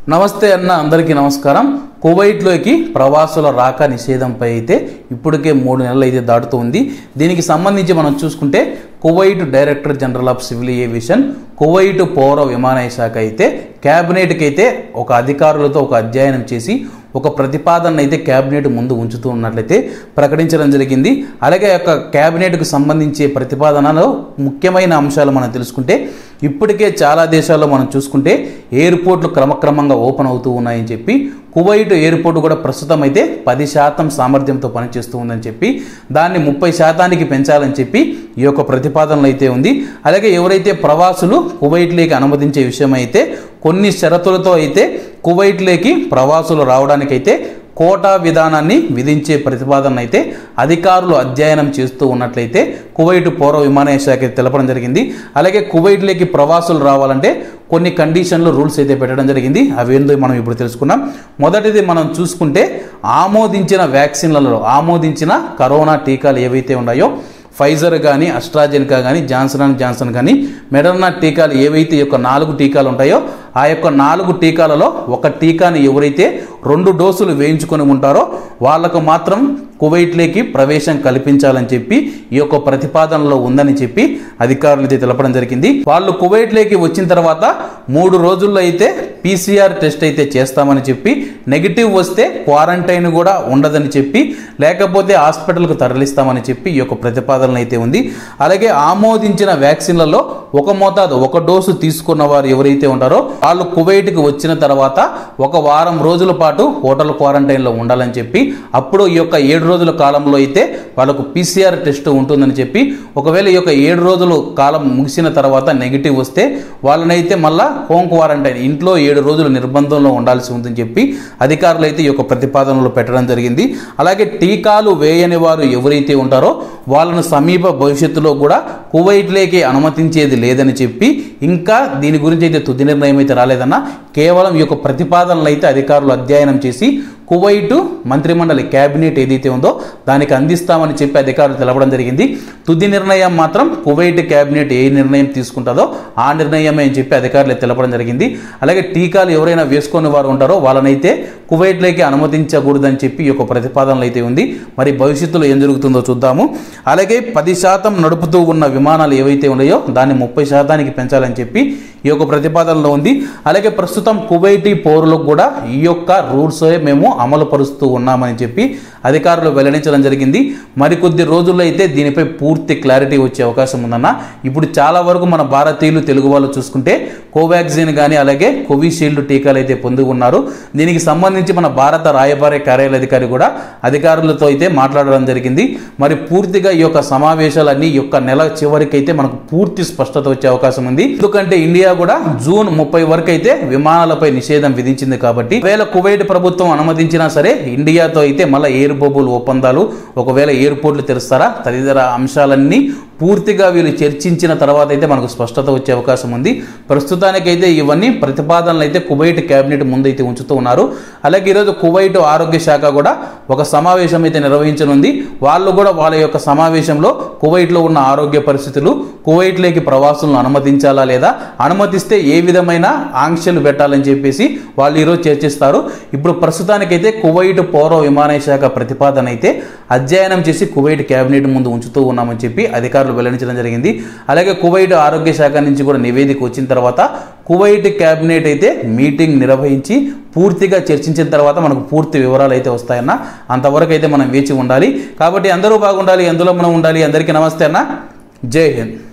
నమస్తే అన్న అందరికీ నమస్కారం కువైట్లోకి ప్రవాసుల రాక నిషేధంపై అయితే ఇప్పటికే మూడు నెలలు అయితే దాటుతూ ఉంది దీనికి సంబంధించి మనం చూసుకుంటే Kuwait director general of civil aviation Kuwait పౌర విమానయ శాఖ అయితే క్యాబినెట్కి అయితే ఒక అధికారులతో ఒక అధ్యయనం చేసి ఒక ప్రతిపాదన అయితే క్యాబినెట్ ముందు ఉంచుతూ ఉన్నట్లయితే ప్రకటించడం జరిగింది అలాగే ఆ యొక్క క్యాబినెట్కు సంబంధించి ప్రతిపాదనలో ముఖ్యమైన అంశాలు మనం తెలుసుకుంటే ఇప్పటికే చాలా దేశాల్లో మనం చూసుకుంటే ఎయిర్పోర్ట్లు క్రమక్రమంగా ఓపెన్ అవుతూ ఉన్నాయని చెప్పి కువైట్ ఎయిర్పోర్ట్ కూడా ప్రస్తుతం అయితే పది శాతం సామర్థ్యంతో పనిచేస్తూ ఉందని చెప్పి దాన్ని ముప్పై శాతానికి పెంచాలని చెప్పి ఈ యొక్క ప్రతిపాదనలు అయితే ఉంది అలాగే ఎవరైతే ప్రవాసులు కువైట్లోకి అనుమతించే విషయం అయితే కొన్ని షరతులతో అయితే కువైట్లోకి ప్రవాసులు రావడానికైతే కోటా విధానాన్ని విధించే ప్రతిపాదన అయితే అధికారులు అధ్యయనం చేస్తూ ఉన్నట్లయితే కువైట్ పౌర విమానయ శాఖ తెలపడం జరిగింది అలాగే కువైట్లోకి ప్రవాసులు రావాలంటే కొన్ని కండిషన్లు రూల్స్ అయితే పెట్టడం జరిగింది అవేందో మనం ఇప్పుడు తెలుసుకున్నాం మొదటిది మనం చూసుకుంటే ఆమోదించిన వ్యాక్సిన్లలో ఆమోదించిన కరోనా టీకాలు ఏవైతే ఉన్నాయో ఫైజర్ కానీ అస్ట్రాజెనికా కానీ జాన్సన్ అండ్ జాన్సన్ కానీ మెడర్నా టీకాలు ఏవైతే ఈ యొక్క నాలుగు టీకాలు ఉంటాయో ఆ యొక్క నాలుగు టీకాలలో ఒక టీకాని ఎవరైతే రెండు డోసులు వేయించుకొని ఉంటారో వాళ్ళకు మాత్రం కువైట్లోకి ప్రవేశం కల్పించాలని చెప్పి ఈ యొక్క ప్రతిపాదనలో ఉందని చెప్పి అధికారులు అయితే తెలపడం జరిగింది వాళ్ళు కువైట్లోకి వచ్చిన తర్వాత మూడు రోజుల్లో అయితే పీసీఆర్ టెస్ట్ అయితే చేస్తామని చెప్పి నెగిటివ్ వస్తే క్వారంటైన్ కూడా ఉండదని చెప్పి లేకపోతే హాస్పిటల్కు తరలిస్తామని చెప్పి ఈ యొక్క ప్రతిపాదన అయితే ఉంది అలాగే ఆమోదించిన వ్యాక్సిన్లలో ఒక మోతాదు ఒక డోసు తీసుకున్న వారు ఎవరైతే ఉంటారో వాళ్ళు కువైట్కి వచ్చిన తర్వాత ఒక వారం రోజుల పాటు హోటల్ క్వారంటైన్లో ఉండాలని చెప్పి అప్పుడు ఈ యొక్క ఏడు రోజుల కాలంలో అయితే వాళ్ళకు పీసీఆర్ టెస్ట్ ఉంటుందని చెప్పి ఒకవేళ ఈ యొక్క ఏడు రోజులు కాలం ముగిసిన తర్వాత నెగిటివ్ వస్తే వాళ్ళనైతే మళ్ళా హోమ్ క్వారంటైన్ ఇంట్లో ఏడు రోజులు నిర్బంధంలో ఉండాల్సి ఉందని చెప్పి అధికారులు అయితే ఈ యొక్క ప్రతిపాదనలు పెట్టడం జరిగింది అలాగే టీకాలు వేయని వారు ఎవరైతే ఉంటారో వాళ్ళను సమీప భవిష్యత్తులో కూడా కువైట్లోకి అనుమతించేది లేదని చెప్పి ఇంకా దీని గురించి అయితే తుది నిర్ణయం అయితే రాలేదన్న కేవలం ఈ యొక్క ప్రతిపాదనలు అయితే అధికారులు అధ్యయనం చేసి కువైటు మంత్రిమండలి క్యాబినెట్ ఏదైతే ఉందో దానికి అందిస్తామని చెప్పి అధికారులు తెలపడం జరిగింది తుది నిర్ణయం మాత్రం కువైట్ క్యాబినెట్ ఏ నిర్ణయం తీసుకుంటుందో ఆ నిర్ణయమే అని చెప్పి అధికారులు తెలపడం జరిగింది అలాగే టీకాలు ఎవరైనా వేసుకునే వారు ఉంటారో వాళ్ళనైతే కువైట్లోకి అనుమతించకూడదని చెప్పి ఈ యొక్క ప్రతిపాదనలు అయితే ఉంది మరి భవిష్యత్తులో ఏం జరుగుతుందో చూద్దాము అలాగే పది శాతం నడుపుతూ ఉన్న విమానాలు ఏవైతే ఉన్నాయో దాన్ని ముప్పై శాతానికి పెంచాలని చెప్పి ఈ యొక్క ప్రతిపాదనలో ఉంది అలాగే ప్రస్తుతం కువైటీ పౌరులకు కూడా ఈ యొక్క రూల్స్ మేము అమలు పరుస్తూ ఉన్నామని చెప్పి అధికారులు వెల్లడించడం జరిగింది మరికొద్ది రోజుల్లో అయితే దీనిపై పూర్తి క్లారిటీ వచ్చే అవకాశం ఉందన్న ఇప్పుడు చాలా వరకు మన భారతీయులు తెలుగు వాళ్ళు చూసుకుంటే కోవాక్సిన్ కానీ అలాగే కోవిషీల్డ్ టీకాలు అయితే పొంది ఉన్నారు దీనికి సంబంధించి మన భారత రాయబార కార్యాలయ అధికారి కూడా అధికారులతో అయితే మాట్లాడడం జరిగింది మరి పూర్తిగా ఈ యొక్క సమావేశాలన్నీ ఈ యొక్క నెల చివరికి అయితే మనకు పూర్తి స్పష్టత వచ్చే అవకాశం ఉంది ఎందుకంటే ఇండియా కూడా జూన్ ముప్పై వరకు అయితే విమానాలపై నిషేధం విధించింది కాబట్టి ఒకవేళ కువైట్ ప్రభుత్వం అనుమతించినా సరే ఇండియాతో అయితే మళ్ళీ ఎయిర్ బబుల్ ఒప్పందాలు ఒకవేళ ఎయిర్పోర్ట్లు తెరుస్తారా తదితర అంశాలన్నీ పూర్తిగా వీళ్ళు చర్చించిన తర్వాత అయితే మనకు స్పష్టత వచ్చే అవకాశం ఉంది ప్రస్తుతానికైతే ఇవన్నీ ప్రతిపాదనలు అయితే కువైట్ కేబినెట్ ముందైతే ఉంచుతూ ఉన్నారు అలాగే ఈరోజు కువైట్ ఆరోగ్య శాఖ కూడా ఒక సమావేశం అయితే నిర్వహించనుంది వాళ్ళు కూడా వాళ్ళ యొక్క సమావేశంలో కువైట్లో ఉన్న ఆరోగ్య పరిస్థితులు కువైట్లోకి ప్రవాసులను అనుమతించాలా లేదా అనుమతిస్తే ఏ విధమైన ఆంక్షలు పెట్టాలని చెప్పేసి వాళ్ళు ఈరోజు చర్చిస్తారు ఇప్పుడు ప్రస్తుతానికైతే కువైట్ పౌర విమానయ శాఖ ప్రతిపాదన అయితే అధ్యయనం చేసి కువైట్ కేబినెట్ ముందు ఉంచుతూ ఉన్నామని చెప్పి అధికారులు వెల్లడించడం జరిగింది అలాగే కువైట్ ఆరోగ్య శాఖ నుంచి కూడా నివేదిక వచ్చిన తర్వాత కువైట్ కేబినెట్ అయితే మీటింగ్ నిర్వహించి పూర్తిగా చర్చించిన తర్వాత మనకు పూర్తి వివరాలు అయితే వస్తాయన్న అంతవరకు అయితే మనం వేచి ఉండాలి కాబట్టి అందరూ బాగుండాలి ఎందులో మనం ఉండాలి అందరికీ నమస్తే అన్న జై హింద్